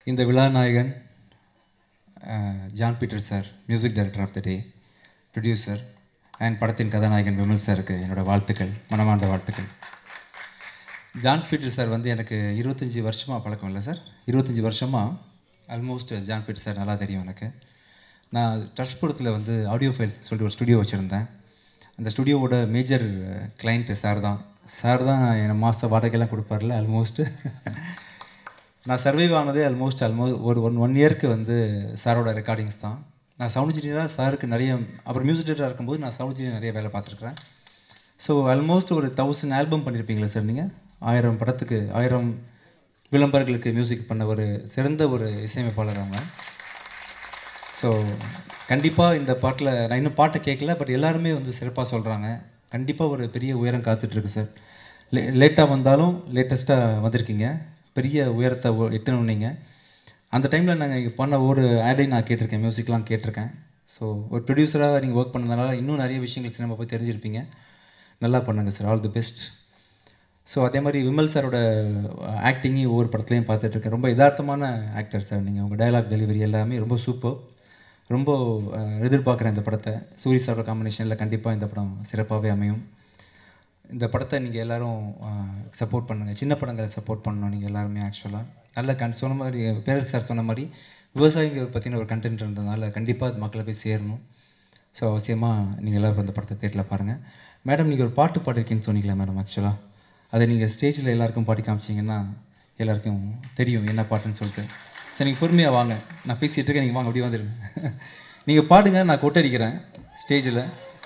இந்த விழா நாயகன் அஹ், John Peter sir music director of the day producer and படத்தின் கதாநாயகன் விமல் சாருக்கு என்னோட வாழ்த்துக்கள் மனமார்ந்த வாழ்த்துக்கள் ஜான் பீட்டர் சார் வந்து எனக்கு இருபத்தஞ்சி வருஷமாக பழக்கம் இல்லை சார் இருபத்தஞ்சி வருஷமாக ஆல்மோஸ்ட் ஜான் பீட்டர் சார் நல்லா தெரியும் எனக்கு நான் ட்ரஸ்ட் படத்தில் வந்து ஆடியோ ஃபைல்ஸ் சொல்லிட்டு ஒரு ஸ்டுடியோ வச்சுருந்தேன் அந்த ஸ்டுடியோவோட மேஜர் கிளைண்ட்டு சார் தான் சார் தான் எனக்கு மாத வாடகைலாம் கொடுப்பார்ல ஆல்மோஸ்ட் நான் சர்வைவ் ஆனதே ஆல்மோஸ்ட் ஆல்மோஸ்ட் ஒரு ஒன் ஒன் இயர்க்கு வந்து சாரோட ரெக்கார்டிங்ஸ் தான் நான் சவுண்ட் இன்ஜினியராக சாருக்கு நிறைய அப்புறம் மியூசிக் டேரக்டராக இருக்கும்போது நான் சவுண்ட் இன்ஜினியர் நிறைய வேலை பார்த்துருக்குறேன் ஸோ ஆல்மோஸ்ட் ஒரு தௌசண்ட் ஆல்பம் பண்ணியிருப்பீங்களா சார் நீங்கள் ஆயிரம் படத்துக்கு ஆயிரம் விளம்பரங்களுக்கு மியூசிக் பண்ண ஒரு சிறந்த ஒரு இசையமைப்பாளர் அவங்க ஸோ கண்டிப்பாக இந்த பாட்டில் நான் இன்னும் பாட்டை கேட்கல பட் எல்லாருமே வந்து சிறப்பாக சொல்கிறாங்க கண்டிப்பாக ஒரு பெரிய உயரம் காத்துட்ருக்கு சார் லே லேட்டாக வந்தாலும் லேட்டஸ்ட்டாக வந்திருக்கீங்க பெரிய உயரத்தை ஒ- எட்டணும் நீங்கள் அந்த டைமில் நாங்கள் இங்கே பண்ண ஒரு ஆடையும் நான் கேட்டிருக்கேன் மியூசிக்லாம் கேட்டிருக்கேன் ஸோ ஒரு ப்ரொடியூசராக நீங்கள் ஒர்க் பண்ணதுனால இன்னும் நிறைய விஷயங்கள் சினிமா போய் தெரிஞ்சிருப்பீங்க நல்லா பண்ணுங்க sir all the best so அதே மாதிரி விமல் சாரோட ஆக்டிங்கையும் ஒவ்வொரு படத்துலையும் பார்த்துட்ருக்கேன் ரொம்ப யதார்த்தமான ஆக்டர் சார் நீங்கள் உங்கள் டயலாக் டெலிவரி எல்லாமே ரொம்ப சூப்பர் ரொம்ப அஹ், எதிர்பார்க்குறேன் இந்த படத்தை சூரி சாரோட காம்பினேஷனில் கண்டிப்பாக இந்த படம் சிறப்பாகவே அமையும் இந்த படத்தை நீங்கள் எல்லாரும் சப்போர்ட் பண்ணுங்கள் சின்ன படங்களை சப்போர்ட் பண்ணணும் நீங்கள் எல்லாருமே ஆக்சுவலாக நல்ல கன் சொன்ன மாதிரி பேரரசு சார் சொன்ன மாதிரி விவசாயிகள் பற்றின ஒரு கண்டென்ட் இருந்ததுனால கண்டிப்பாக அது மக்களை போய் சேரணும் ஸோ அவசியமாக நீங்கள் எல்லாரும் இந்த படத்தை தேட்டரில் பாருங்கள் மேடம் நீங்கள் ஒரு பாட்டு பாடிருக்கீங்கன்னு சொன்னீங்களா மேடம் ஆக்சுவலாக அதை நீங்கள் ஸ்டேஜில் எல்லாருக்கும் பாடி காமிச்சிங்கன்னா எல்லாருக்கும் தெரியும் என்ன பாட்டுன்னு சொல்லிட்டு சரி நீங்கள் பொறுமையாக வாங்க நான் பேசிகிட்டு இருக்கேன் நீங்கள் வாங்க அப்படியே வந்துடுங்க நீங்கள் பாடுங்க நான் கொட்டடிக்கிறேன் ஸ்டேஜில்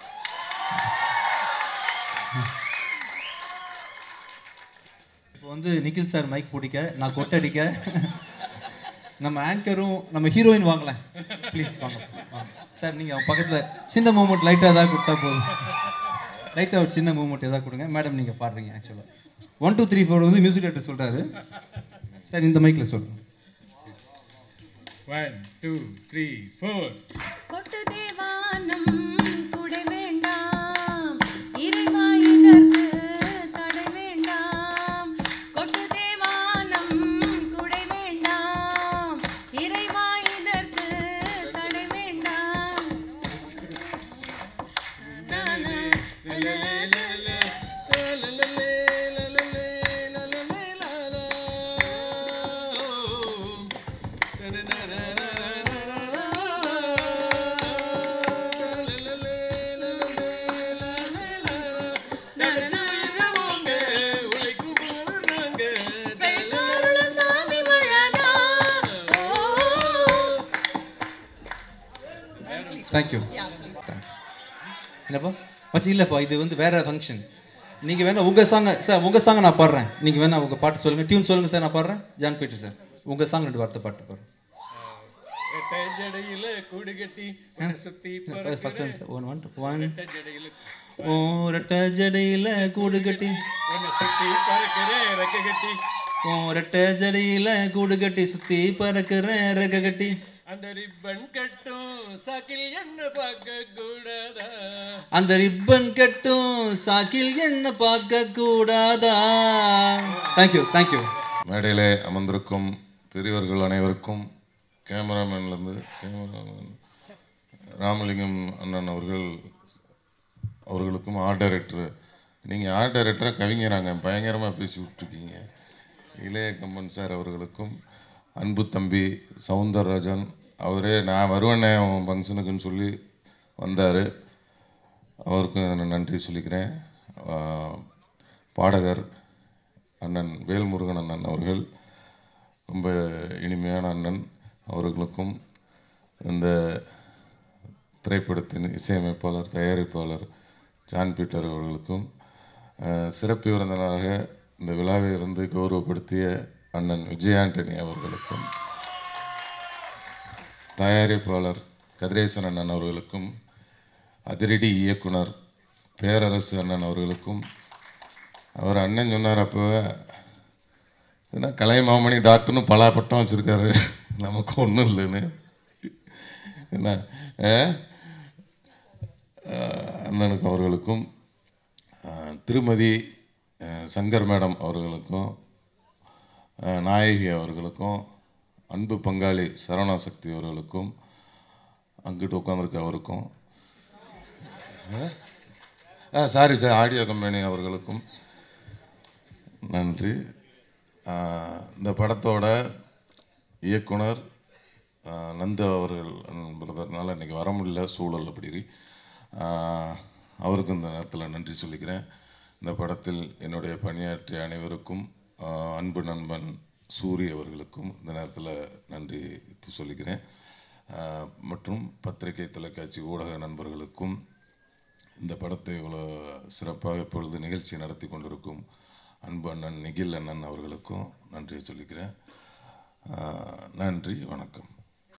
இப்போ வந்து நிக்கில் சார் மைக் பிடிக்க நான் கொட்டடிக்க நம்ம ஆங்கரும் நம்ம ஹீரோயின் வாங்கலாம் ப்ளீஸ் வாங்க வாங்க. சார் நீங்கள் அவங்க பக்கத்தில் சின்ன மூமெண்ட் லைட்டாக ஏதாவது கொடுத்தா போதும் லைட்டாக ஒரு சின்ன மூமெண்ட் ஏதாவது கொடுங்க மேடம் நீங்கள் பாடுறீங்க ஆக்சுவலாக ஒன் டூ த்ரீ ஃபோர் வந்து மியூசிக் டேரக்டர் சொல்கிறாரு சார் இந்த மைக்கில் சொல்லுங்கள் ஒன் டூ த்ரீ ஃபோர் கொட்டு தேவானம் குடை வேண்டாம் இறைவா இதற்கு தடை வேண்டாம் கொட்டு தேவானம் குடை வேண்டாம் இறைவா இதற்கு தடை வேண்டாம் நானா, வெள்ளாருள சாமி மழதா ஓ தேங்க்யூ என்னப்பா மச்சி இல்லைப்பா இது வந்து வேற ஃபங்க்ஷன் நீங்கள் வேணா உங்கள் சாங்கை சார் உங்கள் சாங்கை நான் பாடுறேன் நீங்கள் வேணா உங்கள் பாட்டு சொல்லுங்கள் டியூன் சொல்லுங்கள் சார் நான் பாடுறேன் ஜான் பீட்டர் சார் உங்கள் சாங் ரெண்டு வார்த்தை பாட்டு பாடுறேன் ஜடையில கூடு கட்டி சுத்தி ஃபர்ஸ்ட் ஒன் ஒன் ஒன் ஜடையில ஓ ரெட்ட ஜடையில் கூடு கட்டி உன்னை சுத்தி பறக்கிறேன் ரெக்க கட்டி ஓ ரெட்ட ஜடையில் கூடு கட்டி சுற்றி பறக்கிறேன் ரெக்க கட்டி அந்த ரிப்பன் கட்டும் சாக்கில் என்ன பார்க்க கூடாதா அந்த ரிப்பன் கட்டும் சாக்கில் என்ன பார்க்க கூடாதா தேங்க்யூ தேங்க்யூ மேடையிலே அமர்ந்திருக்கும் பெரியவர்கள் அனைவருக்கும் கேமராமேன்லேருந்து கேமராமேன் ராமலிங்கம் அண்ணன் அவர்கள் அவர்களுக்கும் ஆர்ட் டைரக்டர் நீங்கள் ஆர்ட் டைரக்டராக கவிஞராங்க பயங்கரமாக பேசி விட்ருக்கீங்க இளைய கம்பன் சார் அவர்களுக்கும் அன்பு தம்பி சவுந்தரராஜன் அவரே நான் வருவேனே உன் ஃபங்க்ஷனுக்குன்னு சொல்லி வந்தார் அவருக்கும் நான் நன்றி சொல்லிக்கிறேன் ஆஹ் பாடகர் அண்ணன் வேல்முருகன் அண்ணன் அவர்கள் ரொம்ப இனிமையான அண்ணன் அவர்களுக்கும் இந்த திரைப்படத்தின் இசையமைப்பாளர் தயாரிப்பாளர் ஜான் பீட்டர் அவர்களுக்கும் அஹ், சிறப்பு விருந்தினராக இந்த விழாவை வந்து கௌரவப்படுத்திய அண்ணன் விஜய் ஆண்டனி அவர்களுக்கும் தயாரிப்பாளர் கதிரேசன் அண்ணன் அவர்களுக்கும் அதிரடி இயக்குனர் பேரரசு அண்ணன் அவர்களுக்கும் அவர் அண்ணன் சொன்னார் அப்போ என்ன கலைமாமணி டாக்டர்னு பல பட்டம் வச்சுருக்காரு நமக்கு ஒன்றும் இல்லைன்னு என்ன ஆ? ஆஹ் அண்ணனுக்கு அவர்களுக்கும் ஆஹ் திருமதி ஆஹ் சங்கர் மேடம் அவர்களுக்கும் ஆஹ் நாயகி அவர்களுக்கும் அன்பு பங்காளி சரவணா சக்தி அவர்களுக்கும் அங்கிட்டு உட்காந்துருக்க அவருக்கும் ஆ சாரி சார் ஆடியோ கம்பெனி அவர்களுக்கும் நன்றி ஆ, இந்த படத்தோட இயக்குனர் ஆ, நந்து அவர்கள் பிரதர்னால இன்னைக்கு வர முடியல சூழல் அப்படி ஆ, அவருக்கும் இந்த நேரத்தில் நன்றி சொல்லிக்கிறேன் இந்த படத்தில் என்னுடைய பணியாற்றிய அனைவருக்கும் ஆ, அன்பு நண்பன் சூரி அவர்களுக்கும் இந்த நேரத்தில் நன்றி சொல்லிக்கிறேன் ஆ, மற்றும் பத்திரிகை தொலைக்காட்சி ஊடக நண்பர்களுக்கும் இந்த படத்தை இவ்வளோ சிறப்பாக இப்பொழுது நிகழ்ச்சி நடத்தி கொண்டிருக்கும் அன்பு அண்ணன் நிகில் அண்ணன் அவர்களுக்கும் நன்றியை சொல்லிக்கிறேன் ஆ, நன்றி வணக்கம்